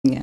ங்க.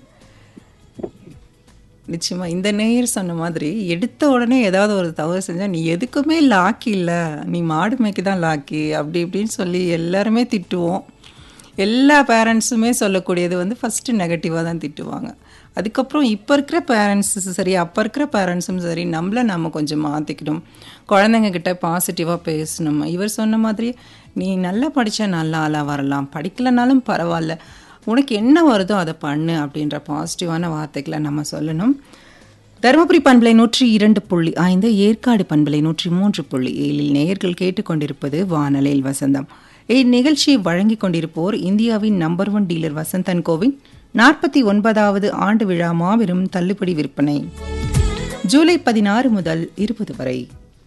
நிச்சயமா. இந்த நேயர் சொன்ன மாதிரி, எடுத்த உடனே ஏதாவது ஒரு தவறு செஞ்சா, "நீ எதுக்குமே லாக்கி இல்ல. நீ மாடு மேய்க்க தான் லாக்கி." அப்படி இப்படின்னு சொல்லி எல்லாருமே திட்டுவோம். எல்லா பேரண்ட்ஸுமே சொல்லக்கூடியது வந்து ஃபர்ஸ்ட்டு நெகட்டிவா தான் திட்டுவாங்க. அதுக்கப்புறம் இப்ப இருக்கிற பேரண்ட்ஸும் சரி, அப்ப இருக்கிற பேரண்ட்ஸும் சரி, நம்மள நம்ம கொஞ்சம் மாத்திக்கணும். குழந்தைங்க கிட்ட பாசிட்டிவா பேசணும். இவர் சொன்ன மாதிரி, "நீ நல்லா படிச்சா நல்ல ஆளா வரலாம். படிக்கலனாலும் பரவால்ல. உனக்கு என்ன வருதோ அத பண்ணு." அப்படின்ற பாசிட்டிவான வார்த்தைகள நம்ம சொல்லணும். தருமபுரி பண்பலை 102.5 ஏற்காடு பண்பலை 103.7 நேயர்கள் கேட்டுக்கொண்டிருப்பது வானலையில் வசந்தம். இந்நிகழ்ச்சியை வழங்கிக் கொண்டிருப்போர் இந்தியாவின் number one dealer Vasanth and கோவின் 49வது ஆண்டு விழா மாபெரும் தள்ளுபடி விற்பனை. ஜூலை 16 முதல் 20 வரை.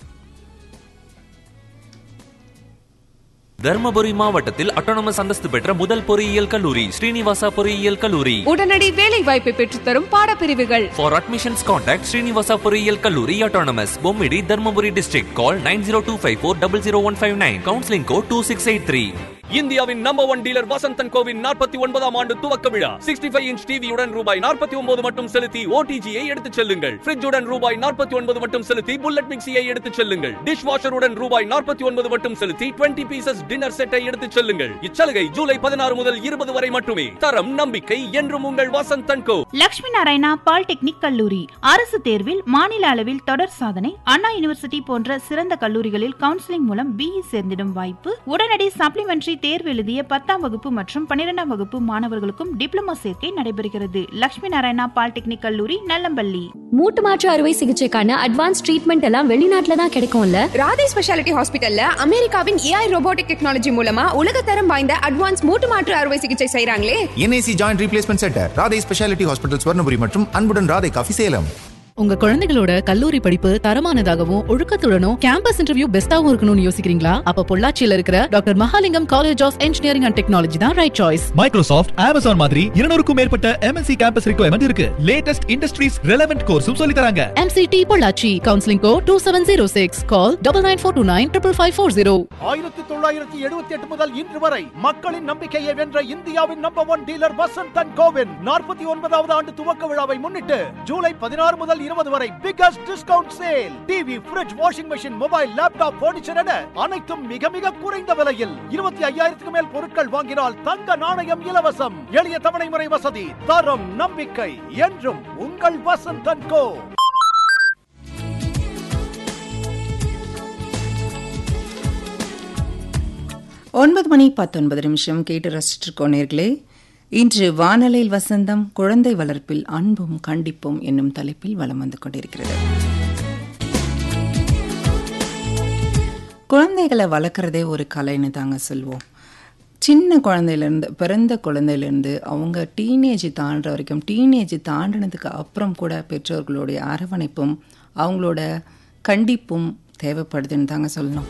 தர்மபுரி மாவட்டத்தில் அட்டானமஸ் அந்தஸ்து பெற்ற முதல் பொறியியல் கல்லூரி ஸ்ரீனிவாசா பொறியியல் கல்லூரி உடனடி வேலை வாய்ப்பை பெற்றுத்தரும் பாடப்பிரிவுகள் ஃபார் அட்மிஷன்ஸ் கான்டாக்ட் ஸ்ரீனிவாசா பொறியியல் கல்லூரி autonomous Bommidi Dharmapuri district call nine zero two five four double zero one five nine counselling code two six eight three இந்தியாவின் நம்பர் ஒன் டீலர் வசந்தன் கோவின் நாற்பத்தி ஒன்பதாம் ஆண்டு துவக்க விழா சிக்ஸ்டி ஃபைவ் இன்ச் டிவியுடன் ரூபாய் நாற்பத்தி ஒன்பது மட்டும் செலுத்தி ஓடிஜியை எடுத்துச் செல்லுங்கள் ஃபிரிட்ஜுடன் ரூபாய் நாற்பத்தி ஒன்பது மட்டும் செலுத்தி புல்லட் மிக்சியை எடுத்துச் செல்லுங்கள் டிஷ் வாஷருடன் ரூபாய் நாற்பத்தி ஒன்பது மட்டும் செலுத்தி டுவெண்ட்டி பீசஸ் டின்னர் செட்டை எடுத்துச் செல்லுங்கள் இச்சலுகை ஜூலை பதினாறு முதல் இருபது வரை மட்டுமே தரம் நம்பிக்கை என்றும் உங்கள் வசந்தன் கோ லட்சுமி நாராயணா பாலிடெக்னிக் கல்லூரி அரசு தேர்வில் மாநில அளவில் தொடர் சாதனை அண்ணா யூனிவர்சிட்டி போன்ற சிறந்த கல்லூரிகளில் கவுன்சிலிங் மூலம் பிஇ சேர்ந்திடும் வாய்ப்பு உடனடி சப்ளிமெண்டரி தேர்வு எழுதிய பத்தாம் வகுப்பு மற்றும் பன்னிரெண்டாம் வகுப்பு மாணவர்களுக்கும் டிப்ளமோ சேர்க்கை நடைபெறுகிறது லட்சுமி நாராயணா பாலிடெக்னிக் கல்லூரி நல்லம்பள்ளி மூட்டு மாற்று அறுவை சிகிச்சைக்கான அட்வான்ஸ் ட்ரீட்மெண்ட் எல்லாம் வெளிநாட்டுல தான் கிடைக்கும்ல ராதே ஸ்பெஷாலிட்டி ஹாஸ்பிட்டல்ல அமெரிக்காவின் ஏஐ ரோபோட்டிக் டெக்னாலஜி மூலமா உலகத்தரம் வாய்ந்த அட்வான்ஸ் மூட்டு மாற்று அறுவை சிகிச்சை செய்றாங்களே NIC joint replacement centre Radhai speciality hospital Swarnapuri மற்றும் அன்புடன் ராதை காஃபி சேலம் உங்க குழந்தைகளோட கல்லூரி படிப்பு தரமானதாகவும் ஒழுக்கத்துடனும் கேம்பஸ் இன்டர்வியூ பெஸ்டாவும் இருக்கணும்னு யோசிக்கிறீங்களா அப்ப பொள்ளாச்சியில இருக்கிற doctor Mahalingam college of engineering and technology தான் ரைட் சாய்ஸ் மைக்ரோசாஃப்ட் அமேசான் மாதிரி இருநூறுக்கும் மேற்பட்ட எம்என்சி கேம்பஸ் ரிக்வயர்மெண்ட் இருக்கு லேட்டஸ்ட் இண்டஸ்ட்ரீஸ் ரெலவென்ட் கோர்ஸும் சொல்லி தராங்க MCT Pollachi counselling code two seven zero six call double nine four two nine triple five four zero ஆயிரத்தி தொள்ளாயிரத்தி எழுபத்தி எட்டு முதல் இன்று வரை மக்களின் நம்பிக்கையை வென்ற இந்தியாவின் number one dealer Vasanth and கோவின் நாற்பத்தி ஒன்பதாவது ஆண்டு துவக்க விழாவை முன்னிட்டு ஜூலை பதினாறு முதல் இருபது வரை biggest discount sale TV fridge washing machine mobile laptop furniture என அனைத்தும் மிக மிக குறைந்த விலையில் இருபத்தி ஐயாயிரத்துக்கு மேல் பொருட்கள் வாங்கினால் தங்க நாணயம் இலவசம் எளிய தவணை முறை வசதி தரம் நம்பிக்கை என்றும் உங்கள் வசந்த் அண்ட் கோ ஒன்பது மணி பத்தொன்பது நிமிஷம் கேட்டு ரசிச்சிருக்கோம் நேர்களே இன்று வானலையில் வசந்தம் குழந்தை வளர்ப்பில் அன்பும் கண்டிப்பும் என்னும் தலைப்பில் வலம் வந்து கொண்டிருக்கிறது குழந்தைகளை வளர்க்குறதே ஒரு கலைன்னு தாங்க சொல்லுவோம் சின்ன குழந்தையிலேருந்து பிறந்த குழந்தையிலேருந்து அவங்க டீனேஜ் தாண்டுற வரைக்கும் டீனேஜ் தாண்டினதுக்கு அப்புறம் கூட பெற்றோர்களுடைய அரவணைப்பும் அவங்களோட கண்டிப்பும் தேவைப்படுதுன்னு தாங்க சொல்லணும்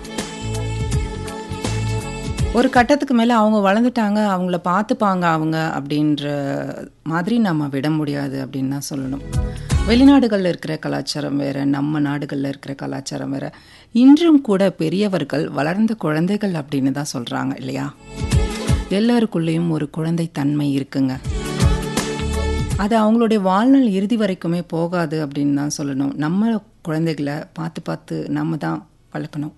ஒரு கட்டத்துக்கு மேலே அவங்க வளர்ந்துட்டாங்க அவங்கள பார்த்துப்பாங்க அவங்க அப்படின்ற மாதிரி நம்ம விட முடியாது அப்படின்னு தான் சொல்லணும் வெளிநாடுகளில் இருக்கிற கலாச்சாரம் வேறு நம்ம நாடுகளில் இருக்கிற கலாச்சாரம் வேறு இன்றும் கூட பெரியவர்கள் வளர்ந்த குழந்தைகள் அப்படின்னு தான் சொல்கிறாங்க இல்லையா எல்லாருக்குள்ளேயும் ஒரு குழந்தை தன்மை இருக்குங்க அது அவங்களுடைய வாழ்நாள் இறுதி வரைக்குமே போகாது அப்படின்னு தான் சொல்லணும் நம்ம குழந்தைகளை பார்த்து பார்த்து நம்ம தான் வளர்க்கணும்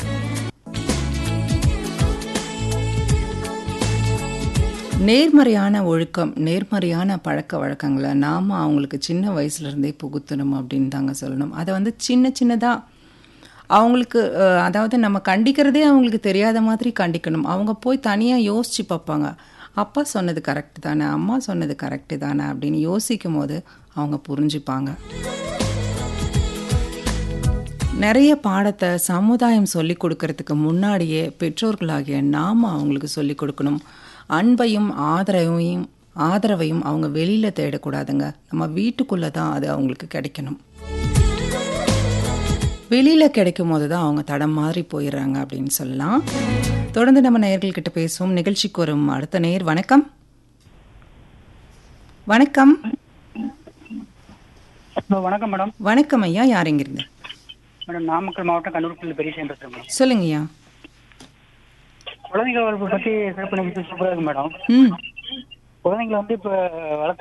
நேர்மறையான ஒழுக்கம் நேர்மறையான பழக்க வழக்கங்களை நாம் அவங்களுக்கு சின்ன வயசுலேருந்தே புகுத்தணும் அப்படின்னு தாங்க சொல்லணும் அதை வந்து சின்ன சின்னதாக அவங்களுக்கு அஹ், அதாவது நம்ம கண்டிக்கிறதே அவங்களுக்கு தெரியாத மாதிரி கண்டிக்கணும் அவங்க போய் தனியாக யோசித்து பார்ப்பாங்க அப்பா சொன்னது கரெக்டு தானே அம்மா சொன்னது கரெக்டு தானே அப்படின்னு யோசிக்கும் போது அவங்க புரிஞ்சுப்பாங்க நிறைய பாடத்தை சமுதாயம் சொல்லி கொடுக்கறதுக்கு முன்னாடியே பெற்றோர்களாகிய நாம் அவங்களுக்கு சொல்லி கொடுக்கணும் அன்பையும் ஆதரவையும் ஆதரவையும் அவங்க வெளியில் தேடக்கூடாதுங்க நம்ம வீட்டுக்குள்ளே தான் அது அவங்களுக்கு கிடைக்கணும் வெளியில் கிடைக்கும் போது தான் அவங்க தடம் மாதிரி போயிடுறாங்க அப்படின்னு சொல்லலாம் தொடர்ந்து நம்ம நேயர்கள்கிட்ட பேசுவோம் நிகழ்ச்சிக்கு வரும் அடுத்த நேர் வணக்கம் வணக்கம் வணக்கம் மேடம் வணக்கம் ஐயா யார் எங்கிருந்து மேடம் நாமக்கல் மாவட்டம் கண்ணூர்பள்ளி பெரியசாமி பேசுறேன் மேடம் சொல்லுங்கய்யா குழந்தைகள் வளர்ப்பு பத்தி சிறப்பு நிகழ்ச்சி சூப்பரா இருக்கு மேடம் ம் குழந்தைங்களை வந்து இப்போ வளர்த்து